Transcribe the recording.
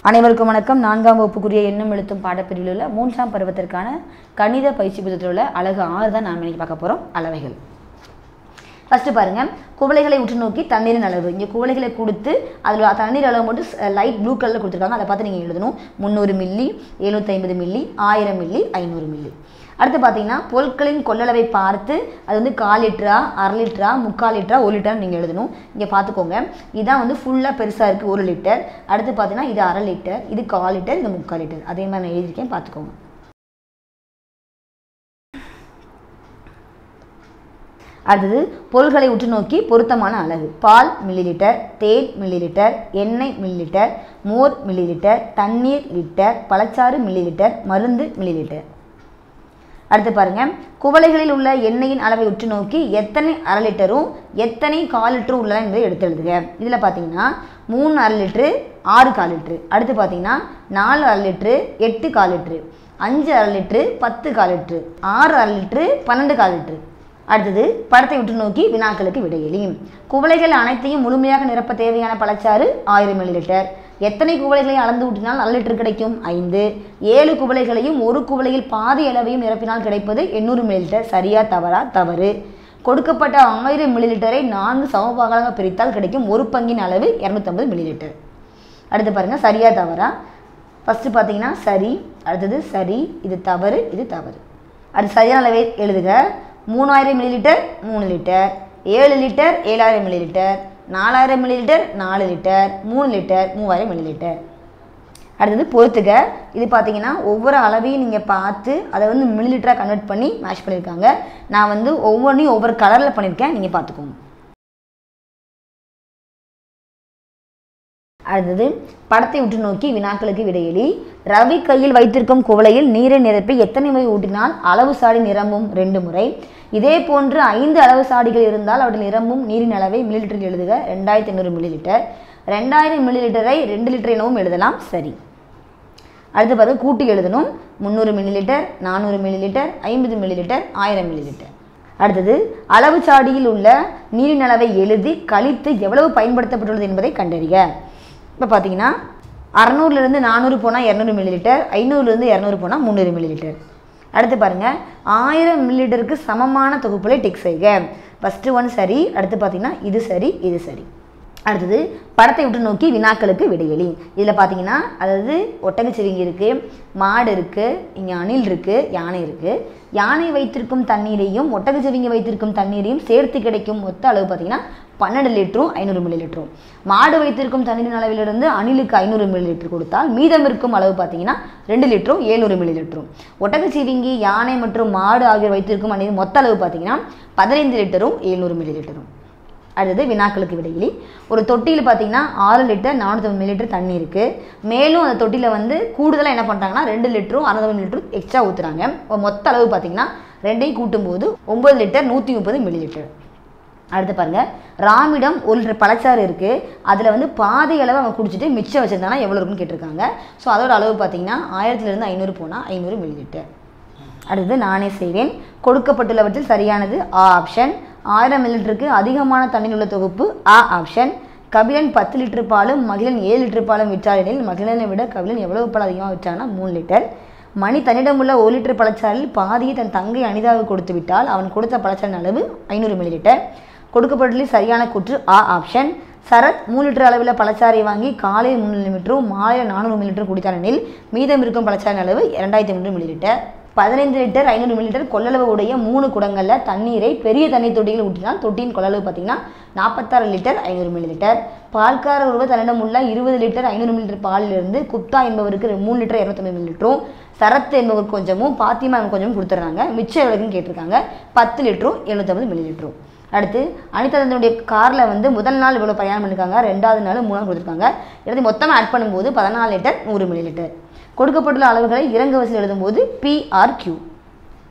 அனைவருக்கும் வணக்கம் நான்காம் வகுப்புக்குரிய எண்ணும் எழுத்தும் பாடப்பிரிவில் உள்ள மூன்றாம் பருவத்திற்கான கணித பயிற்சி புத்தகத்தில் உள்ள அழகு ஆறு தான் நாம் இன்னைக்கு பார்க்க போகிறோம் அளவைகள் ஃபஸ்ட்டு பாருங்க குவளைகளை உற்று நோக்கி தண்ணீரின் அளவு இங்கே குவளைகளை கொடுத்து அதில் தண்ணீர் அளவு மட்டும் லைட் ப்ளூ கலரில் கொடுத்துருக்காங்க அதை பார்த்து நீங்கள் எழுதணும் முந்நூறு மில்லி எழுநூற்றி ஐம்பது மில்லி ஆயிரம் மில்லி ஐநூறு மில்லி அடுத்து பார்த்தீங்கன்னா பொருட்களின் கொள்ளளவை பார்த்து அது வந்து கால் லிட்டரா அரை லிட்டரா முக்கால் லிட்டரா ஒரு லிட்டர் நீங்கள் எழுதணும் இங்கே பார்த்துக்கோங்க இதான் வந்து ஃபுல்லாக பெருசாக இருக்குது ஒரு லிட்டர் அடுத்து பார்த்தீங்கன்னா இது அரை லிட்டர் இது கால் லிட்டர் இது முக்கால் லிட்டர் அதே மாதிரி நான் எழுதியிருக்கேன் பார்த்துக்கோங்க அடுத்தது பொருள்களை உற்று நோக்கி பொருத்தமான அளவு பால் மில்லி லிட்டர் தேன் மில்லி லிட்டர் எண்ணெய் மில்லி லிட்டர் மோர் மில்லி லிட்டர் தண்ணீர் லிட்டர் பழச்சாறு மில்லி லிட்டர் மருந்து மில்லி லிட்டர் அடுத்து பாருங்க குவளைகளில் உள்ள எண்ணெயின் அளவை உற்று நோக்கி எத்தனை அரை லிட்டரும் எத்தனை கால் லிட்டரும் உள்ளதா என்பதை எடுத்து எழுதுக இதில் பார்த்தீங்கன்னா மூணு அரை லிட்ரு ஆறு கால் லிட்ரு அடுத்து பார்த்தீங்கன்னா நாலு அரை லிட்ரு எட்டு கால் லிட்ரு அஞ்சு அரை லிட்ரு பத்து கால் லிட்ரு ஆறு அரை லிட்ரு பன்னெண்டு கால் லிட்ரு அடுத்தது படத்தை உற்று நோக்கி வினாக்களுக்கு விடையளி குவளைகள் அனைத்தையும் முழுமையாக நிரப்ப தேவையான பழச்சாறு ஆயிரம் மில்லி லிட்டர் எத்தனை குவளைகளை அளந்து ஊற்றினால் நல்ல லிட்டர் கிடைக்கும் ஐந்து ஏழு குவளைகளையும் ஒரு குவளையில் பாதி அளவையும் நிரப்பினால் கிடைப்பது எண்ணூறு மில்லி லிட்டர் சரியா தவறா தவறு கொடுக்கப்பட்ட ஆயிரம் மில்லி லிட்டரை நான்கு சமபாகங்களாக பிரித்தால் கிடைக்கும் ஒரு பங்கின் அளவு இரநூத்தம்பது மில்லி லிட்டர் அடுத்து பாருங்கள் சரியா தவறா ஃபஸ்ட்டு பார்த்தீங்கன்னா சரி அடுத்தது சரி இது தவறு இது தவறு அடுத்து சரியான அளவை எழுதுக மூணாயிரம் மில்லி லிட்டர் மூணு லிட்டர் ஏழு லிட்டர் ஏழாயிரம் மில்லி லிட்டர் நாலாயிரம் மில்லி லிட்டர் நாலு லிட்டர் மூணு லிட்டர் மூவாயிரம் மில்லி லிட்டர் அடுத்தது பொறுத்துக இது பார்த்தீங்கன்னா ஒவ்வொரு அளவையும் நீங்கள் பார்த்து அதை வந்து மில்லி லிட்டராக கன்வெர்ட் பண்ணி மேட்ச் பண்ணியிருக்காங்க நான் வந்து ஒவ்வொன்றையும் ஒவ்வொரு கலரில் பண்ணியிருக்கேன் நீங்கள் பார்த்துக்கோங்க அடுத்தது படத்தை உற்று நோக்கி வினாக்களுக்கு விடையெளி ரவி கையில் வைத்திருக்கும் குவளையில் நீரை நிரப்பி எத்தனை முறை ஊட்டினால் அளவு சாடி நிரம்பும் ரெண்டு முறை இதே போன்று ஐந்து அளவு சாடிகள் இருந்தால் அவற்றில் நிரம்பும் நீரின் அளவை மில்லி லிட்டரில் எழுதுக ரெண்டாயிரத்தி ஐநூறு மில்லி லிட்டர் ரெண்டாயிரம் மில்லி லிட்டரை ரெண்டு லிட்டர் எனவும் எழுதலாம் சரி அடுத்து பாருங்க கூட்டி எழுதணும் முந்நூறு மில்லி லிட்டர் நானூறு மில்லி லிட்டர் ஐம்பது மில்லி லிட்டர் ஆயிரம் மில்லி லிட்டர் அடுத்தது அளவு சாடியில் உள்ள நீரின் அளவை எழுதி கழித்து எவ்வளவு பயன்படுத்தப்பட்டுள்ளது என்பதை கண்டறிக இப்போ பார்த்தீங்கன்னா அறநூறுலேருந்து நானூறு போனால் இரநூறு மில்லி லிட்டர் ஐநூறுலேருந்து இரநூறு போனால் முந்நூறு மில்லி லிட்டர் அடுத்து பாருங்கள் ஆயிரம் மில்லி லிட்டருக்கு சமமான தொகுப்புகளை டிக் செய்க ஃபஸ்ட்டு ஒன் சரி அடுத்து பார்த்தீங்கன்னா இது சரி இது சரி அடுத்தது படத்தை விட்டு நோக்கி வினாக்களுக்கு விடையளி இதில் பார்த்தீங்கன்னா அதாவது ஒட்டகச்சிவிங்கி இருக்குது மாடு இருக்குது இங்கே அணில் இருக்குது யானை இருக்குது யானை வைத்திருக்கும் தண்ணீரையும் ஒட்டகச்சிவிங்கி வைத்திருக்கும் தண்ணீரையும் சேர்த்து கிடைக்கும் மொத்த அளவு பார்த்தீங்கன்னா பன்னெண்டு லிட்டரும் ஐநூறு மில்லி லிட்டரும் மாடு வைத்திருக்கும் தண்ணீரின் அளவிலிருந்து அணிலுக்கு ஐநூறு மில்லி லிட்டர் கொடுத்தால் மீதம் இருக்கும் அளவு பார்த்தீங்கன்னா ரெண்டு லிட்டரும் ஏழ்நூறு மில்லி லிட்டரும் ஒட்டகச்சிவிங்கி யானை மற்றும் மாடு ஆகியோர் வைத்திருக்கும் அணியின் மொத்த அளவு பார்த்தீங்கன்னா பதினைந்து லிட்டரும் ஏழ்நூறு மில்லி லிட்டரும் அடுத்தது வினாக்களுக்கு விடையிலி ஒரு தொட்டியில் பார்த்தீங்கன்னா ஆறு லிட்டர் நானூற்றி மில்லி லிட்டர் தண்ணி இருக்குது மேலும் அந்த தொட்டியில் வந்து கூடுதலாக என்ன பண்ணுறாங்கன்னா ரெண்டு லிட்டரும் அறுநூறு மில்லி லிட்டரும் எக்ஸ்ட்ரா ஊற்றுறாங்க மொத்த அளவு பார்த்தீங்கன்னா ரெண்டையும் கூட்டும்போது ஒம்பது லிட்டர் நூற்றி முப்பது மில்லி லிட்டர் அடுத்து பாருங்கள் ராமிடம் ஒரு லிட்டர் பழச்சாறு இருக்குது அதில் வந்து பாதி அளவு அவங்க குடிச்சிட்டு மிச்சம் வச்சுருந்தாங்கன்னா எவ்வளோ இருக்குன்னு கேட்டிருக்காங்க ஸோ அதோட அளவு பார்த்தீங்கன்னா ஆயிரத்துலேருந்து ஐநூறு போனால் ஐநூறு மில்லி லிட்டர் அடுத்தது நானே செய்வேன் கொடுக்கப்பட்டுள்ளவற்றில் சரியானது ஆ ஆப்ஷன் ஆயிரம் மில்லிலிட்டருக்கு அதிகமான தண்ணீர் உள்ள தொகுப்பு ஆ ஆப்ஷன் கபிலன் பத்து லிட்டர் பாலும் மகிழன் ஏழு லிட்டர் பாலும் விற்றார் எனில் மகிழனை விட கபிலன் எவ்வளவு பால் அதிகமாக விற்றானா மூணு லிட்டர் மணி தன்னிடமுள்ள ஒரு லிட்டர் பழச்சாறில் பாதியை தன் தங்கை அனிதாவுக்கு கொடுத்து விட்டால் அவன் கொடுத்த பழச்சாரின் அளவு ஐநூறு மில்லி லிட்டர் கொடுக்கப்பட்டுள்ள சரியான கூற்று ஆ ஆப்ஷன் சரத் மூணு லிட்டர் அளவில் பழச்சாறை வாங்கி காலையில் மூணு லிட்டரும் மாலையில் நானூறு மில்லி லிட்டரும் குடித்தார் எனில் மீதம் இருக்கும் பழச்சாரின் அளவு இரண்டாயிரத்தி முந்நூறு மில்லி லிட்டர் பதினைந்து லிட்டர் ஐநூறு மில்லி லிட்டர் கொள்ளளவு உடைய மூணு குடங்களில் தண்ணீரை பெரிய தண்ணீர் தொட்டியில் ஊற்றினால் தொட்டியின் கொள்ளளவு பார்த்தீங்கன்னா நாற்பத்தாறு லிட்டர் ஐநூறு மில்லி லிட்டர் பால்கார ஒருவர் தன்னிடம் உள்ள இருபது லிட்டர் ஐநூறு மில்லி லிட்டர் பாலிலிருந்து குப்தா என்பவருக்கு மூணு லிட்டர் இரநூத்தம்பது மில்லி லிட்டரும் சரத் என்பவர் கொஞ்சமும் பாத்திமா என்பவர் கொஞ்சமும் கொடுத்துட்றாங்க மிச்சம் எவ்வளோக்குன்னு கேட்டிருக்காங்க பத்து லிட்டரும் எழுநூத்தம்பது மில்லி லிட்டரும் அடுத்து அனிதா தன்னுடைய காரில் வந்து முதல் நாள் இவ்வளோ பிரயாணம் பண்ணியிருக்காங்க ரெண்டாவது நாள் மூணாவது கொடுத்துருக்காங்க எல்லாத்தையும் மொத்தமாக ஆட் பண்ணும்போது பதினாலு லிட்டர் நூறு மில்லி லிட்டர் கொடுக்கப்பட்டுள்ள அளவுகளை இறங்கு வரிசையில் எழுதும்போது பிஆர்கியூ